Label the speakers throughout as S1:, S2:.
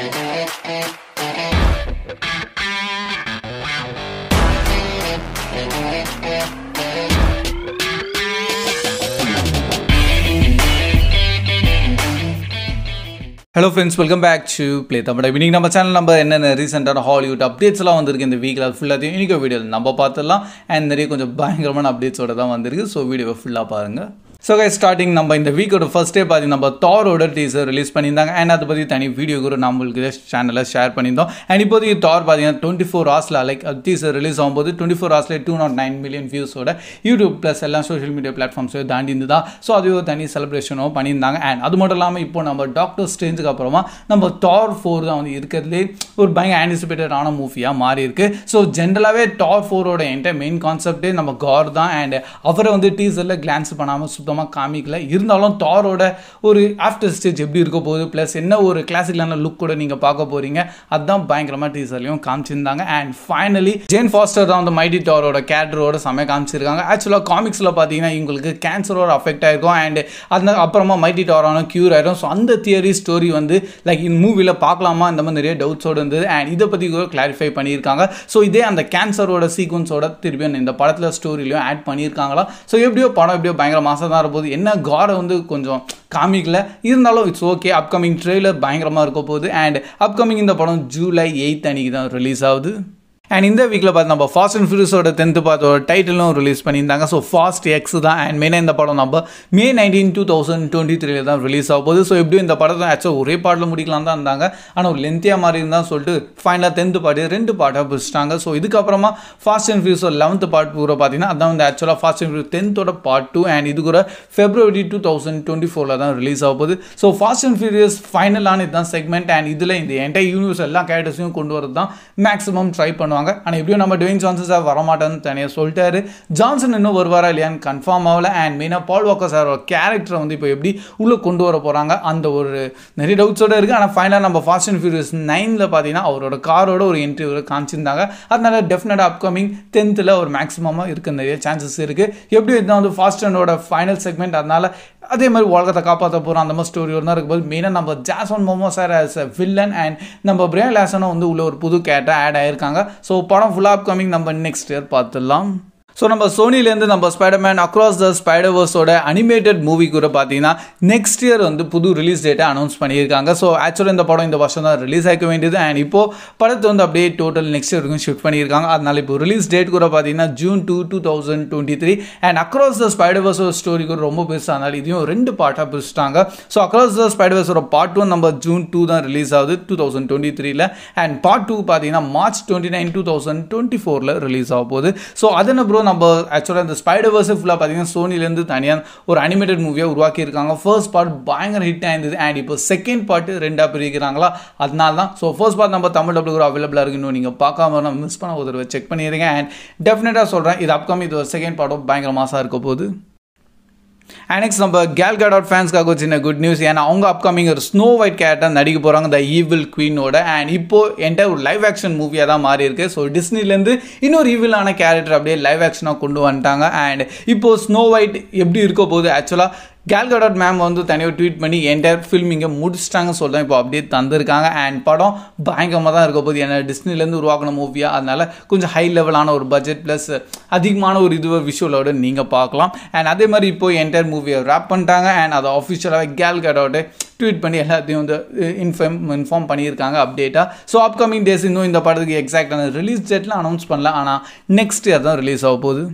S1: hello friends welcome back to play Tamil இன்னைக்கு நம்ம channel நம்ம என்னென்ன ரீசெண்டான ஹாலிவுட் அப்டேட்ஸ்லாம் வந்திருக்கு இந்த வீக்கில் அது ஃபுல்லாத்தையும் இன்னைக்கு வீடியோ நம்ம பார்த்துடலாம் அண்ட் நிறைய கொஞ்சம் பயங்கரமான அப்டேட்ஸோட தான் வந்திருக்கு ஸோ வீடியோவை ஃபுல்லாக பாருங்கள் ஸோ கை ஸ்டார்டிங் நம்ம இந்த வீக்கோட ஃபர்ஸ்ட் டே பார்த்து நம்ம தாரோட டீசர் ரிலீஸ் பண்ணியிருந்தாங்க அண்ட் அதை பற்றி தனி வீடியோ கூட நம்மளுக்கு சேனலில் ஷேர் பண்ணியிருந்தோம் அண்ட் இப்போதைக்கு தார் பார்த்தீங்கன்னா டுவெண்ட்டி ஃபோர் ஹவர்ஸில் லைக் டீசர் ரிலீஸ் ஆகும்போது டுவெண்ட்டி ஃபோர் ஹவர்ஸில் டூ நாட் நைன் மில்லியன் வியூஸோட யூடியூப் ப்ளஸ் எல்லா சோஷியல் மீடியா பிளாட்ஃபார்ம்ஸையும் தாண்டி இருந்ததா ஸோ அது ஒரு தனி செலிப்ரேஷனும் பண்ணியிருந்தாங்க அண்ட் அது மட்டும் இல்லாமல் இப்போ நம்ம டாக்டர் ஸ்டேஞ்சுக்கு அப்புறமா நம்ம தார் ஃபோர் தான் வந்து இருக்கிறதுலே ஒரு பயங்கர ஆன்டிசிபேட்டடான மூவியாக மாறி இருக்கு ஸோ ஜென்ரலாகவே டார் ஃபோரோட என்கிட்ட மெயின் கான்செப்டே நம்ம கார் தான் அண்ட் அவரை வந்து டீசரில் கிளான்ஸ் பண்ணாமல் சுத்தமாக காமிக்கல இருந்தாலும் தாரோட ஒரு ஆஃப்டர் ஸ்டேஜ் எப்படி இருக்க போகுது ப்ளஸ் என்ன ஒரு கிளாசிக்கலான லுக் கூட நீங்கள் பார்க்க போகிறீங்க அதுதான் பயங்கரமாக டீசர்லையும் காமிச்சிருந்தாங்க அண்ட் ஃபைனலி ஜேன் ஃபாஸ்டர் தான் வந்து மைடி டாரோட கேரக்டரோட செம்மையாக காமிச்சிருக்காங்க ஆக்சுவலாக காமிக்ஸில் பார்த்தீங்கன்னா இவங்களுக்கு கேன்சரோட அஃபெக்ட் ஆயிருக்கும் அண்ட் அந்த அப்புறமா மைடி டாரான க்யூர் ஆயிரும் ஸோ அந்த தியரி ஸ்டோரி வந்து லைக் இந்த மூவியில் பார்க்கலாமா இந்த மாதிரி நிறைய டவுட்ஸோடு இருந்தது அண்ட் இதை பற்றி கூட கிளாரிஃபை பண்ணியிருக்காங்க ஸோ இதே அந்த கேன்சரோட சீக்வன்ஸோட திருப்பியும் இந்த படத்தில் ஸ்டோரிலையும் ஆட் பண்ணியிருக்காங்களா ஸோ எப்படியோ படம் எப்படியோ பயங்கர மாதம் தான் இருப்போது என்ன காரை வந்து கொஞ்சம் காமிக்கல இருந்தாலும் இட்ஸ் ஓகே அப்கமிங் ட்ரெய்லர் பயங்கரமாக இருக்க போகுது அண்ட் அப்கமிங் இந்த படம் ஜூலை எயித் அன்னைக்கு தான் ரிலீஸ் ஆகுது அண்ட் இந்த வீக்கில் பார்த்து நம்ம ஃபாஸ்ட் அண்ட் ஃபியூரியஸோட டென்த்து பார்த்து ஒரு டைட்டிலும் ரிலீஸ் பண்ணியிருந்தாங்க ஸோ ஃபாஸ்ட் எக்ஸ் தான் அண்ட் மெயினாக இந்த படம் நம்ம May nineteen two thousand twenty த்ரீல தான் ரிலீஸ் ஆக போகுது ஸோ எப்படியும் இந்த படத்தை ஆக்சுவலாக ஒரே பாட்டில் முடிக்கலாம் தான் இருந்தாங்க ஆனால் ஒரு லென்த்தியாக மாதிரி இருந்தால் சொல்லிட்டு ஃபைனலாக டென்த்து பாட்டு ரெண்டு பாட்டாக பிடிச்சிட்டாங்க ஸோ இதுக்கப்புறமா ஃபாஸ்ட் அண்ட் ஃபியூரியஸோட லெவன்த்து பார்ட் கூட பார்த்தீங்கன்னா அதான் வந்து ஆக்சுவலாக ஃபாஸ்ட் அண்ட் ஃபியூரியஸ் டென்த்தோட பார்ட் டூ அண்ட் இது கூட ஃபெப்ரவரி டூ தௌசண்ட் டுவெண்ட்டி ஃபோரில் தான் ரிலீஸ் ஆக போகுது ஸோ ஃபாஸ்ட் அண்ட் ஃபியூரியஸ் ஃபைனலான இதுதான் செக்மெண்ட் அண்ட் இதில் இந்த என்டையர் யூனிவர்ஸ் எல்லா கேரக்டர்ஸையும் கொண்டு வரது தான் மேக்ஸிமம் ட்ரை பண்ணுவாங்க ஆனால் எப்படியும் நம்ம டுவேன் ஜான்சன் சார் வரமாட்டேன்னு தனியாக சொல்லிட்டாரு ஜான்சன் இன்னும் வருவாரா இல்லையான்னு கன்ஃபார்ம் ஆகல அண்ட் மெயினாக பால் வாக்கர் சாரோட கேரக்டரை வந்து இப்போ எப்படி உள்ளே கொண்டு வர போகிறாங்க அந்த ஒரு நிறைய டவுட்ஸோட இருக்குது ஆனால் ஃபைனலாக நம்ம ஃபாஸ்ட் அண்ட் ஃபியூரியஸ் நைனில் பார்த்தீங்கன்னா அவரோட காரோட ஒரு என்ட்ரி காமிச்சிருந்தாங்க அதனால டெஃபினட்டாக அப்கமிங் டென்த்தில் ஒரு மேக்ஸிமமாக இருக்க நிறைய சான்சஸ் இருக்குது எப்படி இதுதான் வந்து ஃபாஸ்ட் அண்டோட ஃபைனல் செக்மெண்ட் அதனால அதே மாதிரி உலகத்தை காப்பாற்ற போகிறோம் அந்த மாதிரி ஸ்டோரி ஒரு தான் இருக்கும்போது மெயினாக நம்ம Jason Momoa sir as a villain and நம்ம பிரேன் லேசனும் வந்து உள்ள ஒரு புது கேரக்டர் ஆட் ஆயிருக்காங்க ஸோ படம் ஃபுல்லாக அப்கமிங் நம்ம நெக்ஸ்ட் இயர் பார்த்துடலாம் ஸோ நம்ம சோனிலேருந்து நம்ம ஸ்பைடர்மேன் அக்ராஸ் த ஸ்பைடர்வர்ஸோட அனிமேட்டட் மூவி கூட பார்த்தீங்கன்னா நெக்ஸ்ட் இயர் வந்து புது ரிலீஸ் டேட்டை அனௌன்ஸ் பண்ணியிருக்காங்க ஸோ ஆக்சுவலாக இந்த படம் இந்த வருஷம் தான் ரிலீஸ் ஆக வேண்டியது அண்ட் இப்போது படத்தை வந்து அப்படியே டோட்டல் நெக்ஸ்ட் இயருக்கும் ஷிஃப்ட் பண்ணியிருக்காங்க அதனால இப்போ ரிலீஸ் டேட் கூட பார்த்தீங்கன்னா June two two thousand twenty three and across the ஸ்பைடர்வர்ஸோட ஸ்டோரி கூட ரொம்ப பெருசாக அதனால இதையும் ரெண்டு பார்ட்டாக பிரிச்சிட்டாங்க ஸோ அக்ராஸ் த ஸ்பைடர்வர்ஸோட பார்ட் ஒன் நம்ம ஜூன் டூ தான் ரிலீஸ் ஆகுது டூ தௌசண்ட் டுவெண்ட்டி த்ரீல அண்ட் பார்ட் டூ பார்த்தீங்கன்னா March twenty nine two thousand twenty ஃபோரில் ரிலீஸ் ஆக போகுது ஸோ அதனை ப்ரோ நம்ம ஆக்சுவலாக இந்த ஸ்பைடர் வர்ஸ் ஃபுல்லாக பார்த்தீங்கன்னா சோனிலேருந்து தனியாக ஒரு அனிமேட்டட் மூவியாக உருவாக்கியிருக்காங்க ஃபர்ஸ்ட் பார்ட் பயங்கர ஹிட் ஆயிருந்தது அண்ட் இப்போ செகண்ட் பார்ட்டு ரெண்டாக பிரிக்கிறாங்களா அதனால தான் ஸோ ஃபர்ஸ்ட் பார்ட் நம்ம தமிழ் டபுள் கூட அவைலபிளாக இருக்கு இன்னும் நீங்கள் பார்க்காம நான் மிஸ் பண்ண ஒரு தடவை செக் பண்ணிடுங்க அண்ட் டெஃபினட்டாக சொல்கிறேன் இது அப்கமிங் இது செகண்ட் பார்ட்டும் பயங்கர மாசாக இருக்க போகுது நெக்ஸ்ட் நம்ம கேல் காடாட் ஃபேன்ஸ்க்காக ஒரு சின்ன குட் நியூஸ் ஏன்னா அவங்க அப்கமிங் ஒரு ஸ்னோ ஒயிட் கேரக்டர் நடிக்க போகிறாங்க த ஈவில் குவீனோட அண்ட் இப்போ என்கிட்ட ஒரு லைவ் ஆக்ஷன் மூவியாக தான் மாறி இருக்கு ஸோ டிஸ்னிலேருந்து இன்னொரு ஈவிலான கேரக்டர் அப்படியே லைவ் ஆக்ஷனாக கொண்டு வந்துட்டாங்க அண்ட் இப்போ ஸ்னோ ஒயிட் எப்படி இருக்க போகுது ஆக்சுவலாக கேல்கடாட் மேம் வந்து தனியாக ட்வீட் பண்ணி என்டையர் ஃபில்ம் இங்கே முடிச்சிட்டாங்க சொல்கிறேன் இப்போ அப்படியே தந்திருக்காங்க அண்ட் படம் பயங்கரமாக தான் இருக்க போகுது ஏன்னா டிஸ்னிலேருந்து உருவாக்கின மூவியாக அதனால் கொஞ்சம் ஹை லெவலான ஒரு பட்ஜெட் ப்ளஸ் அதிகமான ஒரு இது விஷுவலோட நீங்கள் பார்க்கலாம் அண்ட் அதே மாதிரி இப்போ என்டையர் மூவியை ரேப் பண்ணிட்டாங்க அண்ட் அதை ஆஃபிஷியலாக கேல்கடாட்டை ட்வீட் பண்ணி எல்லாத்தையும் வந்து இன்ஃபார்ம் இன்ஃபார்ம் பண்ணியிருக்காங்க அப்டேட்டாக ஸோ அப்கமிங் டேஸ் இன்னும் இந்த படத்துக்கு எக்ஸாக்டான ரிலீஸ் டேட்லாம் அனௌன்ஸ் பண்ணல ஆனால் நெக்ஸ்ட் இயர் தான் ரிலீஸ் ஆக போகுது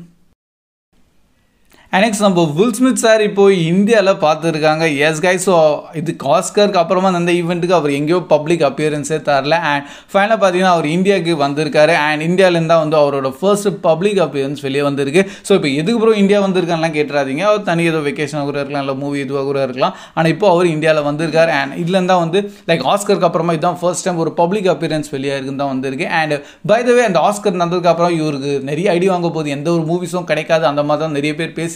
S1: நெக்ஸ்ட் நம்ம வில் ஸ்மித் சார் இப்போ இந்தியாவில் பார்த்துருக்காங்க எஸ் கை ஸோ இது காஸ்கருக்கு அப்புறமா அந்த ஈவெண்ட்டுக்கு அவர் எங்கேயோ பப்ளிக் அப்பியரன்ஸே தரல அண்ட் ஃபைனலாக பார்த்தீங்கன்னா அவர் இந்தியாவுக்கு வந்திருக்காரு அண்ட் இந்தியாவிலேருந்து தான் வந்து அவரோட ஃபர்ஸ்ட் பப்ளிக் அப்பியரன்ஸ் வெளியே வந்திருக்கு ஸோ இப்போ எதுக்கு அப்புறம் இந்தியா வந்திருக்கான்லாம் கேட்டுறாதீங்க அவர் தனி ஏதோ வெக்கேஷனாக கூட இருக்கலாம் இல்லை மூவி இதுவாக கூட இருக்கலாம் ஆனால் இப்போ அவர் இந்தியாவில் வந்திருக்காரு அண்ட் இதுலேருந்து தான் வந்து லைக் ஆஸ்கருக்கு அப்புறமா இதுதான் ஃபர்ஸ்ட் டைம் ஒரு பப்ளிக் அப்பியரன்ஸ் வெளியே இருக்குன்னு தான் வந்திருக்கு அண்ட் பை த வே அந்த ஆஸ்கர் நடந்ததுக்கு அப்புறம் இவருக்கு நிறைய ஐடி வாங்க போகுது எந்த ஒரு மூவிஸும் கிடைக்காது அந்த மாதிரி தான் நிறைய பேர் பேசி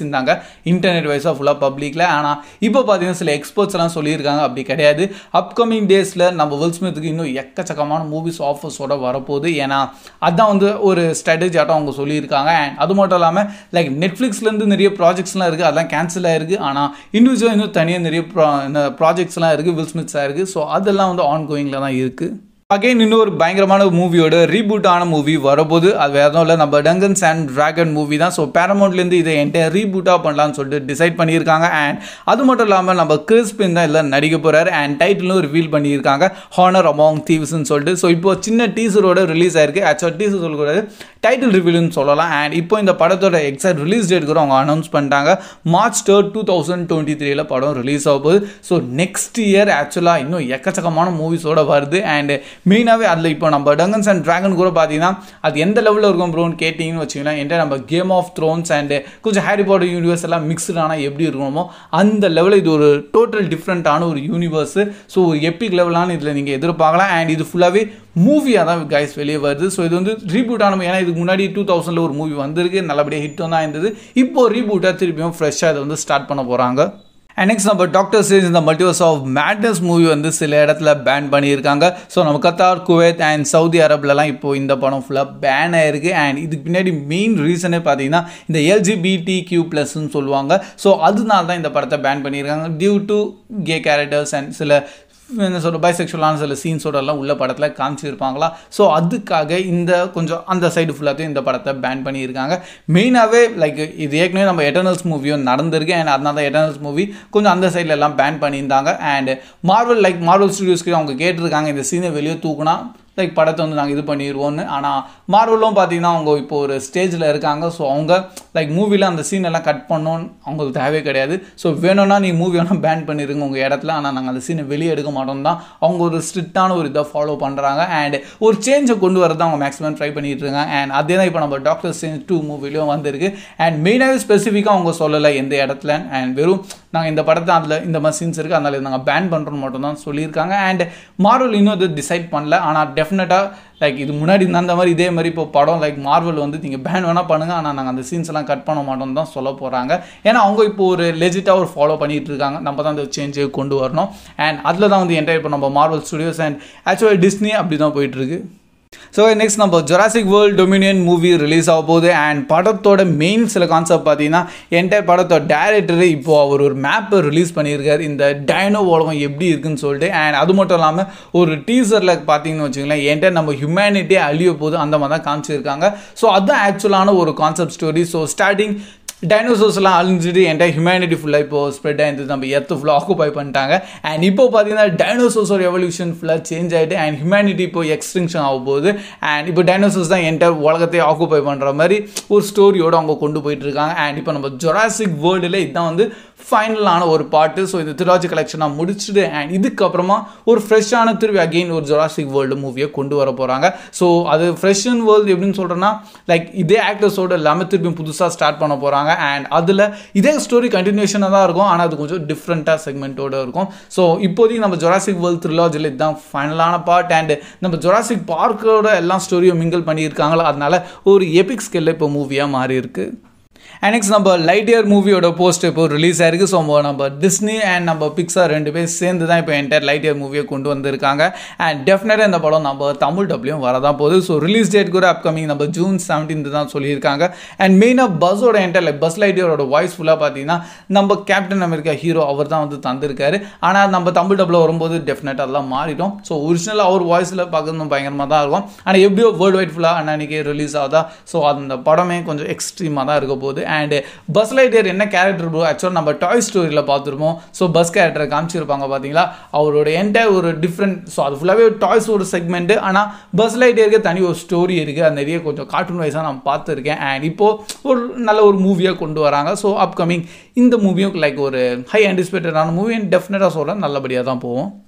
S1: பேசியிருந்தாங்க இன்டர்நெட் வைஸாக ஃபுல்லாக பப்ளிக்கில் ஆனால் இப்போ பார்த்தீங்கன்னா சில எக்ஸ்பர்ட்ஸ் எல்லாம் சொல்லியிருக்காங்க அப்படி கிடையாது அப்கமிங் டேஸில் நம்ம வில் ஸ்மித்துக்கு இன்னும் எக்கச்சக்கமான மூவிஸ் ஆஃபர்ஸோட வரப்போகுது ஏன்னா அதான் வந்து ஒரு ஸ்ட்ராட்டஜி ஆட்டம் அவங்க சொல்லியிருக்காங்க அண்ட் அது மட்டும் இல்லாமல் லைக் நெட்ஃப்ளிக்ஸ்லேருந்து நிறைய ப்ராஜெக்ட்ஸ்லாம் இருக்குது அதெல்லாம் கேன்சல் ஆயிருக்கு ஆனால் இண்டிவிஜுவல் இன்னும் தனியாக நிறைய ப்ரா ப்ராஜெக்ட்ஸ்லாம் இருக்குது வில் ஸ்மித்ஸாக இருக்குது ஸோ அதெல்லாம் வந்து ஆன் கோயிங்கில் தான் இருக்குது அகைன் இன்னொரு பயங்கரமான மூவியோட ரீபூட் ஆன மூவி வரப்போது அது வேற எதுவும் இல்லை நம்ம டங்கன்ஸ் அண்ட் ட்ராகன் மூவி தான் ஸோ பேரமௌண்ட்லேருந்து இதை என்கிட்ட ரீபூட்டாக பண்ணலாம்னு சொல்லிட்டு டிசைட் பண்ணியிருக்காங்க அண்ட் அது மட்டும் இல்லாமல் நம்ம கிறிஸ்பின் தான் எல்லாம் நடிக்க போகிறார் அண்ட் டைட்டிலும் ரிவீல் பண்ணியிருக்காங்க ஹானர் அமாங் தீவ்ஸ்னு சொல்லிட்டு ஸோ இப்போ சின்ன டீசரோட ரிலீஸ் ஆயிருக்கு ஆக்சுவலாக டீசர் சொல்லக்கூடாது டைட்டில் ரிவீல்னு சொல்லலாம் அண்ட் இப்போ இந்த படத்தோட எக்ஸாக்ட் ரிலீஸ் டேட் கூட அவங்க அனௌன்ஸ் பண்ணிட்டாங்க March third two thousand twenty த்ரீல படம் ரிலீஸ் ஆக போகுது ஸோ நெக்ஸ்ட் இயர் ஆக்சுவலாக இன்னும் எக்கச்சக்கமான மூவிஸோட வருது அண்ட் மெயினாகவே அதில் இப்போ நம்ம டங்கன்ஸ் அண்ட் ட்ராகன் கூட பார்த்தீங்கன்னா அது எந்த லெவலில் இருக்கும் ப்ரோன்னு கேட்டிங்கன்னு வச்சுக்கலாம் என்கிட்ட நம்ம கேம் ஆஃப் த்ரோன்ஸ் அண்ட் கொஞ்சம் ஹாரி பாட்டர் யூனிவர்ஸ் எல்லாம் மிக்ஸ்டு ஆனால் எப்படி இருக்கணுமோ அந்த லெவலில் இது ஒரு டோட்டல் டிஃப்ரெண்ட்டான ஒரு யூனிவர்ஸ் ஸோ ஒரு எப்பிக் லெவலான இதில் நீங்கள் எதிர்பார்க்கலாம் அண்ட் இது ஃபுல்லாகவே மூவியாக தான் கைஸ் வெளியே வருது ஸோ இது வந்து ரீபூட் ஆன ஏன்னா இதுக்கு முன்னாடி டூ தௌசண்டில் ஒரு மூவி வந்திருக்கு நல்லபடியாக ஹிட் தான் இருந்தது இப்போ ரீபூட்டாக திருப்பியும் ஃப்ரெஷ்ஷாக இதை வந்து ஸ்டார்ட் பண்ண போகிறாங்க அண்ட் நெக்ஸ்ட் நம்ம டாக்டர் ஸ்டேஜ் இந்த மல்டிவர்ஸ் ஆஃப் மேட்னஸ் மூவி வந்து சில இடத்துல பேன் பண்ணியிருக்காங்க ஸோ நம்ம கத்தார் குவைத் அண்ட் சவுதி அரப்லலாம் இப்போ இந்த படம் ஃபுல்லாக பேன் ஆயிருக்கு அண்ட் இதுக்கு பின்னாடி மெயின் ரீசனே பார்த்தீங்கன்னா இந்த எல்ஜிபிடி கியூ ப்ளஸ்ன்னு சொல்லுவாங்க ஸோ அதனால தான் இந்த படத்தை பேன் பண்ணியிருக்காங்க due to gay characters and சில என்ன சொல்ற பைசெக்சுவலான சில சீன்ஸோட எல்லாம் உள்ள படத்தில் காமிச்சிருப்பாங்களா ஸோ அதுக்காக இந்த கொஞ்சம் அந்த சைடு ஃபுல்லாத்தையும் இந்த படத்தை பேன் பண்ணியிருக்காங்க மெயினாகவே லைக் இது ஏற்கனவே நம்ம எட்டர்னல்ஸ் மூவியும் நடந்திருக்கு அண்ட் அதனால தான் எட்டர்னல்ஸ் மூவி கொஞ்சம் அந்த சைடில் எல்லாம் பேன் பண்ணியிருந்தாங்க அண்ட் மார்வல் லைக் மார்வல் ஸ்டுடியோஸ்க்கு அவங்க கேட்டிருக்காங்க இந்த சீனை வெளியே தூக்குனா லைக் படத்தை வந்து நாங்கள் இது பண்ணிடுவோம்னு ஆனால் மார்வலும் பார்த்தீங்கன்னா அவங்க இப்போ ஒரு ஸ்டேஜில் இருக்காங்க ஸோ அவங்க லைக் மூவியில் அந்த சீன் எல்லாம் கட் பண்ணோன்னு அவங்களுக்கு தேவையே கிடையாது ஸோ வேணும்னா நீ மூவி வேணால் பேன் பண்ணிடுங்க உங்கள் இடத்துல ஆனால் நாங்கள் அந்த சீனை வெளியே எடுக்க மாட்டோம் தான் அவங்க ஒரு ஸ்ட்ரிக்டான ஒரு இதை ஃபாலோ பண்ணுறாங்க அண்ட் ஒரு சேஞ்சை கொண்டு வரதான் அவங்க மேக்ஸிமம் ட்ரை பண்ணிட்டு இருக்காங்க அண்ட் அதே தான் இப்போ நம்ம டாக்டர் சேஞ்ச் டூ மூவிலையும் வந்திருக்கு அண்ட் மெயினாகவே ஸ்பெசிஃபிக்காக அவங்க சொல்லலை எந்த இடத்துல அண்ட் வெறும் நாங்கள் இந்த படத்தை அதில் இந்த மாதிரி சீன்ஸ் இருக்குது அதனால இதை நாங்கள் பேன் பண்ணுறோன்னு மட்டும் தான் சொல்லியிருக்காங்க அண்ட் மார்வல் இன்னும் இது டிசைட் பண்ணல ஆனால் டெஃபினட்டாக லைக் இது முன்னாடி அந்த மாதிரி இதே மாதிரி இப்போ படம் லைக் மார்வல் வந்து நீங்கள் பேன் வேணால் பண்ணுங்கள் ஆனால் நாங்கள் அந்த சீன்ஸ் எல்லாம் கட் பண்ண மாட்டோம்னு தான் சொல்ல போகிறாங்க ஏன்னா அவங்க இப்போ ஒரு லெஜிட்டாக ஒரு ஃபாலோ பண்ணிட்டு இருக்காங்க நம்ம தான் அந்த சேஞ்சை கொண்டு வரணும் அண்ட் அதில் தான் வந்து என்டையர் இப்போ நம்ம Marvel studios and actually Disney அப்படி தான் போயிட்டுருக்கு ஸோ நெக்ஸ்ட் நம்ம Jurassic World Dominion movie release ஆக போகுது அண்ட் படத்தோட மெயின் சில கான்செப்ட் பார்த்தீங்கன்னா என்டையர் படத்தோட டேரக்டர் இப்போ அவர் ஒரு மேப்பை ரிலீஸ் பண்ணியிருக்காரு இந்த டைனோ உலகம் எப்படி இருக்குன்னு சொல்லிட்டு அண்ட் அது மட்டும் இல்லாமல் ஒரு டீசரில் பார்த்தீங்கன்னு வச்சுங்களேன் என்கிட்ட நம்ம ஹியூமனிட்டியே அழிய போகுது அந்த மாதிரி தான் காமிச்சிருக்காங்க ஸோ அதுதான் ஆக்சுவலான ஒரு கான்செப்ட் ஸ்டோரி ஸோ ஸ்டார்டிங் டைனோசர்ஸ்லாம் அழிஞ்சிட்டு என்கிட்ட ஹியூமனிட்டி ஃபுல்லாக இப்போ ஸ்ப்ரெட் ஆகிருந்தது நம்ம எர்த்து ஃபுல்லாக ஆக்குபை பண்ணிட்டாங்க அண்ட் இப்போ பார்த்தீங்கன்னா டைனோசர்ஸோட எவல்யூஷன் ஃபுல்லாக சேஞ்ச் ஆகிட்டு அண்ட் ஹியூமனிட்டி இப்போ எக்ஸ்டிங்ஷன் ஆக போகுது அண்ட் இப்போ டைனோசர்ஸ் தான் என்கிட்ட உலகத்தையே ஆக்குபை பண்ணுற மாதிரி ஒரு ஸ்டோரியோடு அவங்க கொண்டு போயிட்டு இருக்காங்க அண்ட் இப்போ நம்ம ஜொராசிக் வேர்ல்டில் இதுதான் வந்து ஃபைனலான ஒரு பாட்டு ஸோ இந்த திருவாச்சி கலெக்ஷனாக முடிச்சுட்டு அண்ட் இதுக்கப்புறமா ஒரு ஃப்ரெஷ்ஷான திருப்பி அகெயின் ஒரு ஜொராசிக் வேர்ல்டு மூவியை கொண்டு வர போகிறாங்க ஸோ அது ஃப்ரெஷ் அண்ட் வேர்ல்டு எப்படின்னு சொல்கிறேன்னா லைக் இதே ஆக்டர்ஸோடு எல்லாமே திருப்பி புதுசாக ஸ்டார்ட் பண்ண போகிறாங்க அண்ட் அதில் இதே ஸ்டோரி கண்டினியூஷனாக தான் இருக்கும் ஆனால் அது கொஞ்சம் டிஃப்ரெண்ட்டாக செக்மெண்ட்டோடு இருக்கும் ஸோ இப்போதைக்கு நம்ம ஜொராசிக் வேர்ல்டு த்ரிலாஜில் இதுதான் ஃபைனலான பார்ட் அண்ட் நம்ம ஜொராசிக் பார்க்கோட எல்லா ஸ்டோரியும் மிங்கிள் பண்ணியிருக்காங்களோ அதனால ஒரு எபிக் ஸ்கெல்ல இப்போ மூவியாக மாறி இருக்கு அண்ட் நெக்ஸ்ட் நம்ம லைட் இயர் மூவியோட போஸ்ட் இப்போ ரிலீஸ் ஆயிருக்கு ஸோ நம்ம டிஸ்னி அண்ட் நம்ம பிக்சார் ரெண்டு பேர் சேர்ந்து தான் இப்போ என்டையர் லைட் இயர் மூவியை கொண்டு வந்திருக்காங்க அண்ட் டெஃபினட்டாக இந்த படம் நம்ம தமிழ் டப்லையும் வரதான் போகுது ஸோ ரிலீஸ் டேட் கூட அப்கமிங் நம்ம ஜூன் செவன்டீன்த் தான் சொல்லியிருக்காங்க அண்ட் மெயினாக பஸ்ஸோட என்டர் லைக் பஸ் லைட் இயரோட வாய்ஸ் ஃபுல்லாக பார்த்தீங்கன்னா நம்ம கேப்டன் அமெரிக்கா ஹீரோ அவர் தான் வந்து தந்திருக்காரு ஆனால் நம்ம தமிழ் டப்பில் வரும்போது டெஃபினட்டாக அதெல்லாம் மாறிடும் ஸோ ஒரிஜினல் அவர் வாய்ஸில் பார்க்கறது பயங்கரமாக தான் இருக்கும் ஆனால் எப்படியோ வேர்ல்டு வைட் ஃபுல்லாக அன்னைக்கு ரிலீஸ் ஆகுதா ஸோ அந்த படமே கொஞ்சம் எக்ஸ்ட்ரீமாக தான் இருக்க போகுது அண்ட் பஸ் லைட்டியர் என்ன கேரக்டர் ப்ரோ ஆக்சுவலாக நம்ம டாய் ஸ்டோரியில் பார்த்துருப்போம் ஸோ பஸ் கேரக்டரை காமிச்சிருப்பாங்க பார்த்தீங்களா அவரோட என்டையர் ஒரு டிஃப்ரெண்ட் ஸோ அது ஃபுல்லாகவே டாய்ஸ் ஒரு செக்மெண்ட்டு ஆனால் பஸ் லைட்டியருக்கு தனி ஒரு ஸ்டோரி இருக்குது அது நிறைய கொஞ்சம் கார்ட்டூன் வைஸாக நான் பார்த்துருக்கேன் அண்ட் இப்போது ஒரு நல்ல ஒரு மூவியாக கொண்டு வராங்க ஸோ அப்கமிங் இந்த மூவியும் லைக் ஒரு ஹை ஆன்டிசிபேட்டடான மூவி அண்ட் டெஃபினட்டாக சொல்கிறேன் நல்லபடியாக தான் போவோம்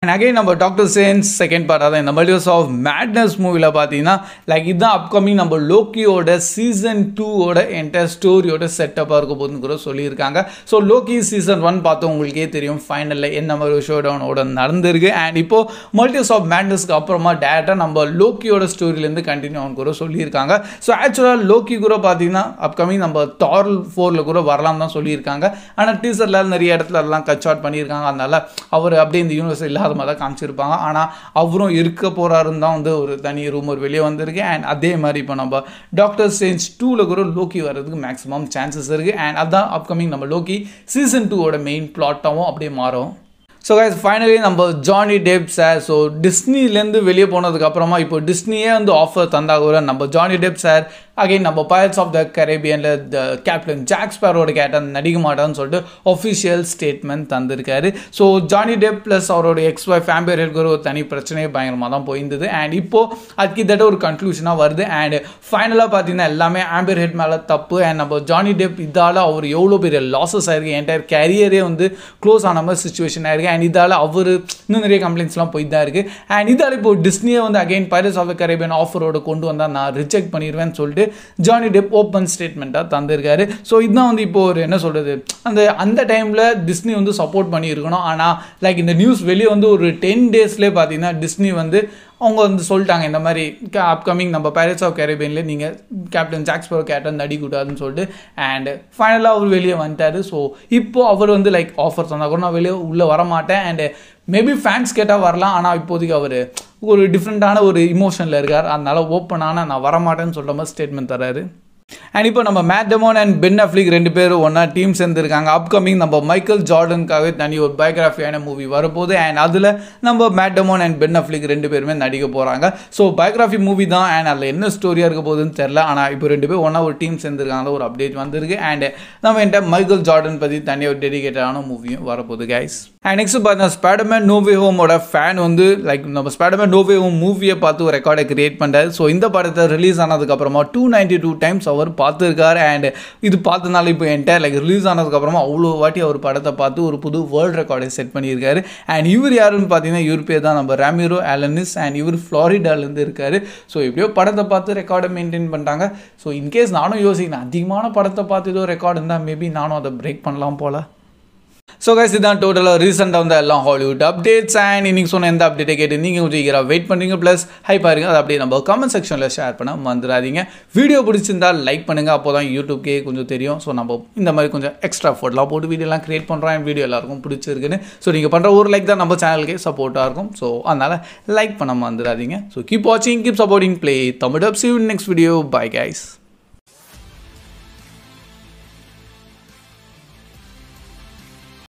S1: அண்ட் அகைன் நம்ம டாக்டர் சேன்ஸ் செகண்ட் பார்ட் அதான் இந்த மல்டிவர்ஸ் ஆஃப் மேட்னஸ் மூவியில் பார்த்தீங்கன்னா லைக் இதுதான் அப்கமிங் நம்ம லோக்கியோட சீசன் டூவோட என்டையர் ஸ்டோரியோட செட்டப்பாக இருக்க போதுன்னு கூட சொல்லியிருக்காங்க ஸோ லோக்கி சீசன் ஒன் பார்த்தோம் உங்களுக்கே தெரியும் ஃபைனலில் என்ன மாதிரி ஷோ டவுனோட நடந்திருக்கு அண்ட் இப்போது மல்டிவர்ஸ் ஆஃப் மேட்னஸ்க்கு அப்புறமா டேரெக்டாக நம்ம லோக்கியோட ஸ்டோரியிலேருந்து கண்டினியூ ஆகும் கூட சொல்லியிருக்காங்க ஸோ ஆக்சுவலாக லோக்கி கூட பார்த்தீங்கன்னா அப்கமிங் நம்ம டார் ஃபோரில் கூட வரலாம் தான் சொல்லியிருக்காங்க ஆனால் டீசரில் நிறைய இடத்துல எல்லாம் கட் ஷாட் பண்ணியிருக்காங்க அதனால அவர் அப்படியே இந்த யூனிவர்ஸ் இல்லாத மாதிரி தான் காமிச்சிருப்பாங்க ஆனால் அவரும் இருக்க போகிறாருன்னு தான் வந்து ஒரு தனி ரூமர் வெளியே வந்திருக்கு அண்ட் அதே மாதிரி இப்போ நம்ம டாக்டர் சேஞ்ச் டூவில் கூட லோக்கி வர்றதுக்கு மேக்ஸிமம் சான்சஸ் இருக்குது அண்ட் அதான் அப்கமிங் நம்ம லோக்கி சீசன் டூவோட மெயின் பிளாட்டாகவும் அப்படியே மாறும் ஸோ கைஸ் ஃபைனலி நம்ம ஜானி டெப் சார் ஸோ டிஸ்னிலேருந்து வெளியே போனதுக்கு அப்புறமா இப்போ டிஸ்னியே வந்து ஆஃபர் தந்தா கூட நம்ம ஜானி டெப் சார் அகைன் நம்ம பைரட்ஸ் ஆஃப் த கரேபியனில் த கேப்டன் ஜாக் ஸ்பேரோட கேட்டன் நடிக்க மாட்டான்னு சொல்லிட்டு ஒஃபிஷியல் ஸ்டேட்மெண்ட் தந்திருக்காரு ஸோ ஜானி டெப் ப்ளஸ் அவரோட எக்ஸ் ஒய்ஃப் ஆம்பியர் இருக்கிற ஒரு தனி பிரச்சனையே பயங்கரமாக தான் போயிருந்தது அண்ட் இப்போது அது கிட்டத்தட்ட ஒரு கன்க்ளூஷனாக வருது அண்ட் ஃபைனலாக பார்த்தீங்கன்னா எல்லாமே ஆம்பியர் ஹெட் மேலே தப்பு அண்ட் நம்ம ஜானி டெப் இதால் அவர் எவ்வளோ பெரிய லாஸஸ் ஆயிருக்கு என்டையர் கேரியரே வந்து க்ளோஸ் ஆன மாதிரி சுச்சுவேஷன் ஆயிருக்கு அண்ட் இதால் அவர் இன்னும் நிறைய கம்ப்ளைண்ட்ஸ்லாம் போய் தான் இருக்குது அண்ட் இதால் இப்போ டிஸ்னியை வந்து again pirates of the Caribbean ஆஃபரோட கொண்டு வந்தால் நான் ரிஜெக்ட் பண்ணிடுவேன்னு சொல்லிட்டு ஜானி டெப் ஓப்பன் ஸ்டேட்மெண்ட்டாக தந்திருக்காரு ஸோ இதுதான் வந்து இப்போ ஒரு என்ன சொல்கிறது அந்த அந்த டைமில் டிஸ்னி வந்து சப்போர்ட் பண்ணியிருக்கணும் ஆனால் லைக் இந்த நியூஸ் வெளியே வந்து ஒரு டென் டேஸ்லேயே பார்த்தீங்கன்னா டிஸ்னி வந்து அவங்க வந்து சொல்லிட்டாங்க இந்த மாதிரி அப்கமிங் நம்ம பேரட்ஸ் ஆஃப் கேரேபியனில் நீங்கள் கேப்டன் ஜாக்ஸ்பரோ கேப்டன் நடிக்கூடாதுன்னு சொல்லிட்டு அண்ட் ஃபைனலாக அவர் வெளியே வந்துட்டார் ஸோ இப்போ அவர் வந்து லைக் ஆஃபர் தந்தால் கூட நான் வெளியே உள்ளே வரமாட்டேன் அண்டு மேபி ஃபேன்ஸ் கேட்டால் வரலாம் ஆனால் இப்போதைக்கு அவர் ஒரு டிஃப்ரெண்ட்டான ஒரு இமோஷனில் இருக்கார் அதனால ஓப்பனான நான் வரமாட்டேன்னு சொல்கிற மாதிரி ஸ்டேட்மெண்ட் தராரு அண்ட் இப்போ நம்ம Matt Damon and Ben Affleck ரெண்டு பேரும் ஒன்றா டீம் சேர்ந்துருக்காங்க அப்கமிங் நம்ம மைக்கேல் ஜார்டனுக்காகவே தனி ஒரு பயோகிராஃபியான மூவி வரப்போகுது அண்ட் அதில் நம்ம Matt Damon and Ben Affleck ரெண்டு பேருமே நடிக்க போகிறாங்க ஸோ பயோகிராஃபி மூவி தான் அண்ட் அதில் என்ன ஸ்டோரியாக இருக்க போகுதுன்னு தெரில ஆனால் இப்போ ரெண்டு பேரும் ஒன்றா ஒரு டீம் சேர்ந்துருக்காங்க ஒரு அப்டேட் வந்திருக்கு அண்ட் நம்ம என்கிட்ட மைக்கேல் ஜார்டன் பற்றி தனியாக ஒரு டெடிகேட்டடான மூவியும் வரப்போகுது கைஸ் அண்ட் நெக்ஸ்ட் பார்த்தீங்கன்னா ஸ்பைடர்மேன் நோவே ஹோமோட ஃபேன் வந்து லைக் நம்ம ஸ்பைடர்மேன் நோவே ஹோம் மூவியை பார்த்து ஒரு ரெக்கார்டை கிரியேட் பண்ணுறாரு ஸோ இந்த படத்தை ரிலீஸ் ஆனதுக்கப்புறமா டூ நைன்டி டூ டைம்ஸ் அவர் பார்த்துருக்காரு அண்ட் இது பார்த்தனால இப்போ என்டையர் லைக் ரிலீஸ் ஆனதுக்கப்புறமா அவ்வளோ வாட்டி அவர் படத்தை பார்த்து ஒரு புது வேர்ல்டு ரெக்கார்டை செட் பண்ணியிருக்காரு அண்ட் இவர் யாருன்னு பார்த்தீங்கன்னா இவர் பேர் தான் நம்ம ராமிரோ ஆலனிஸ் அண்ட் இவர் ஃப்ளாரிடாலேருந்து இருக்காரு ஸோ எப்படியோ படத்தை பார்த்து ரெக்கார்டை மெயின்டைன் பண்ணிட்டாங்க ஸோ இன்கேஸ் நானும் யோசிக்கிறேன் அதிகமான படத்தை பார்த்து ஏதோ ரெக்கார்டு இருந்தால் மேபி நானும் அதை பிரேக் பண்ணலாம் போல ஸோ கைஸ் இதான் டோட்டலாக ரீசெண்டாக வந்து எல்லாம் ஹாலிவுட் அப்டேட்ஸ் அண்ட் இன்னைக்கு சொன்ன எந்த அப்டேட்டை கேட்டு நீங்கள் கொஞ்சம் ஈகராக வெயிட் பண்ணுறீங்க ப்ளஸ் ஹை பாருங்க அதை அப்படியே நம்ம கமெண்ட் செக்ஷனில் ஷேர் பண்ண மறந்துடாதீங்க வீடியோ பிடிச்சிருந்தால் லைக் பண்ணுங்கள் அப்போ தான் யூடியூப்கே கொஞ்சம் தெரியும் ஸோ நம்ம இந்த மாதிரி கொஞ்சம் எக்ஸ்ட்ரா ஃபோட்டோலாம் போட்டு வீடியோலாம் க்ரியேட் பண்ணுறோம் என் வீடியோ எல்லாருக்கும் பிடிச்சிருக்குன்னு ஸோ நீங்கள் பண்ணுற ஒரு லைக் தான் நம்ம சேனலுக்கே சப்போர்ட்டாக இருக்கும் ஸோ அதனால் லைக் பண்ண மறந்துடாதீங்க ஸோ கீப் வாட்சிங் keep supporting play Tamil up see next video bye guys